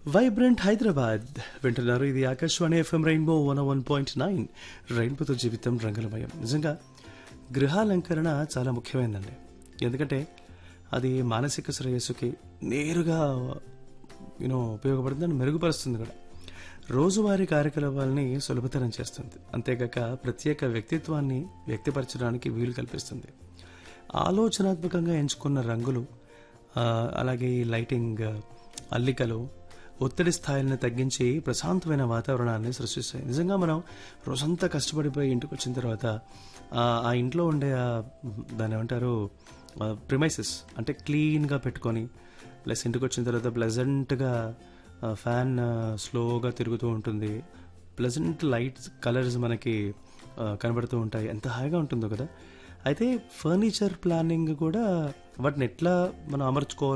vibrant Hyderabad వింటున్నారు ఇది Akashvani FM rainbow one one point nine రెయిన్బోతో జీవితం రంగులమయం నిజంగా గృహాలంకరణ చాలా ముఖ్యమైనదండి ఎందుకంటే అది మానసిక శ్రేయస్సుకి నేరుగా యూనో ఉపయోగపడుతుంది మెరుగుపరుస్తుంది కూడా రోజువారీ కార్యకలాపాలని సులభతరం చేస్తుంది అంతేకాక ప్రత్యేక వ్యక్తిత్వాన్ని వ్యక్తపరచడానికి వీలు కల్పిస్తుంది ఆలోచనాత్మకంగా ఎంచుకున్న రంగులు ఆ, అలాగే ఈ లైటింగ్ అల్లికలు ఒత్తిడి స్థాయిలను తగ్గించి ప్రశాంతమైన వాతావరణాన్ని సృష్టిస్తాయి నిజంగా మనం రోజంతా కష్టపడిపోయి ఇంటికి వచ్చిన తర్వాత ఆ, ఆ ఇంట్లో ఉండే ఆ, దాన్ని ఏమంటారు ప్రిమైసెస్ అంటే క్లీన్గా పెట్టుకొని ప్లస్ ఇంటికి వచ్చిన తర్వాత ప్లెజెంట్గా ఫ్యాన్ స్లోగా తిరుగుతూ ఉంటుంది ప్లెజెంట్ లైట్స్ కలర్స్ మనకి ఆ, కనబడుతూ ఉంటాయి ఎంత హాయిగా ఉంటుందో కదా అయితే ఫర్నిచర్ ప్లానింగ్ కూడా వాటిని ఎట్లా మనం అమర్చుకోవాలి